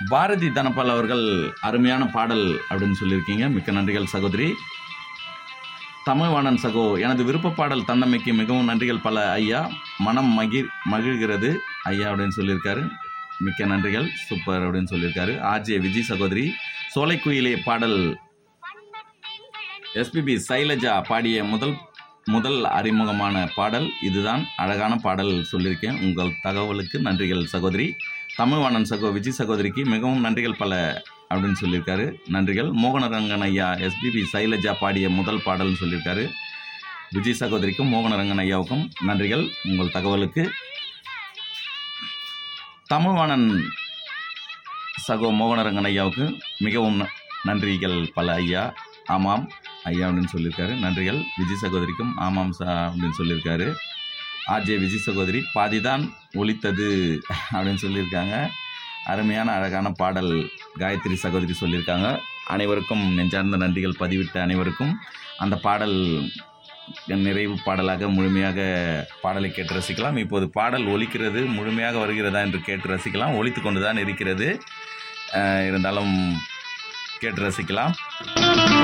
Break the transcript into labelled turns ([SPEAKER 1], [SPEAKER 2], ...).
[SPEAKER 1] பாரதி தனபால் அவர்கள் அருமையான பாடல் அப்படின்னு சொல்லியிருக்கீங்க மிக்க நன்றிகள் சகோதரி தமிழ்வாணன் சகோ எனது விருப்ப பாடல் தந்தமைக்கு மிகவும் நன்றிகள் பல ஐயா மனம் மகிழ் மகிழ்கிறது ஐயா அப்படின்னு சொல்லியிருக்காரு மிக்க நன்றிகள் சூப்பர் அப்படின்னு சொல்லியிருக்காரு ஆர்ஜே விஜய் சகோதரி சோலைக்குயிலே பாடல் எஸ்பிபி சைலஜா பாடிய முதல் முதல் அறிமுகமான பாடல் இதுதான் அழகான பாடல் சொல்லியிருக்கேன் உங்கள் தகவலுக்கு நன்றிகள் சகோதரி தமிழ்வாணன் சகோ விஜய் சகோதரிக்கு மிகவும் நன்றிகள் பல அப்படின்னு சொல்லியிருக்காரு நன்றிகள் மோகனரங்கன் ஐயா எஸ்பிபி சைலஜா பாடிய முதல் பாடல்னு சொல்லியிருக்காரு விஜய் சகோதரிக்கும் மோகனரங்கன் ஐயாவுக்கும் நன்றிகள் உங்கள் தகவலுக்கு தமிழ்வாணன் சகோ மோகனரங்கன் ஐயாவுக்கு மிகவும் ந- நன்றிகள் பல ஐயா ஆமாம் ஐயா அப்படின்னு சொல்லியிருக்காரு நன்றிகள் விஜய் சகோதரிக்கும் ஆமாம் சா அப்படின்னு சொல்லியிருக்காரு ஆர்ஜே விஜய் சகோதரி பாதிதான் ஒலித்தது அப்படின்னு சொல்லியிருக்காங்க அருமையான அழகான பாடல் காயத்ரி சகோதரி சொல்லியிருக்காங்க அனைவருக்கும் நெஞ்சார்ந்த நன்றிகள் பதிவிட்ட அனைவருக்கும் அந்த பாடல் நிறைவு பாடலாக முழுமையாக பாடலை கேட்டு ரசிக்கலாம் இப்போது பாடல் ஒலிக்கிறது முழுமையாக வருகிறதா என்று கேட்டு ரசிக்கலாம் ஒலித்து கொண்டு தான் இருக்கிறது அஹ் இருந்தாலும் கேட்டு ரசிக்கலாம்